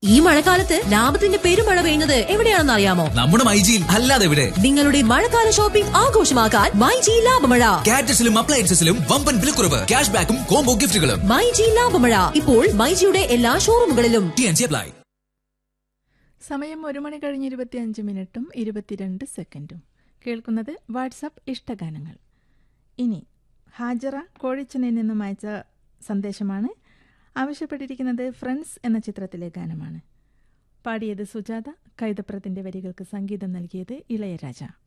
ഈ മഴക്കാലത്ത് ലാഭത്തിന്റെ പെരുമഴ പെയ്യുന്നത് എവിടെയാണെന്ന് അറിയാമോ നമ്മുടെ മൈജിയിൽ അല്ലാതെ എവിടെ നിങ്ങളുടെ മഴക്കാല ഷോപ്പിംഗ് ആഘോഷമാക്കാൻ മൈ ജി ലാഭമഴ ഗാഡ്ജറ്റ്സിലും അപ്ലയൻസസിലും വമ്പൻ വിലക്കുറവ് ക്യാഷ് ബാക്കും കോംബോ ഗിഫ്റ്റുകളും മൈ ജി ലാഭമഴ ഇപ്പോൾ മൈജിയുടെ എല്ലാ ഷോറൂമുകളിലും ടി എൻ സി അപ്ലൈ സമയം ഒരു മണി കഴിഞ്ഞ് ഇരുപത്തിയഞ്ച് മിനിറ്റും ഇരുപത്തിരണ്ട് സെക്കൻഡും കേൾക്കുന്നത് വാട്സപ്പ് ഇഷ്ടഗാനങ്ങൾ ഇനി ഹാജറ കോഴിച്ചനിൽ നിന്നും അയച്ച സന്ദേശമാണ് ആവശ്യപ്പെട്ടിരിക്കുന്നത് ഫ്രണ്ട്സ് എന്ന ചിത്രത്തിലെ ഗാനമാണ് പാടിയത് സുജാത കൈതപ്രത്തിന്റെ വരികൾക്ക് സംഗീതം നൽകിയത് ഇളയരാജ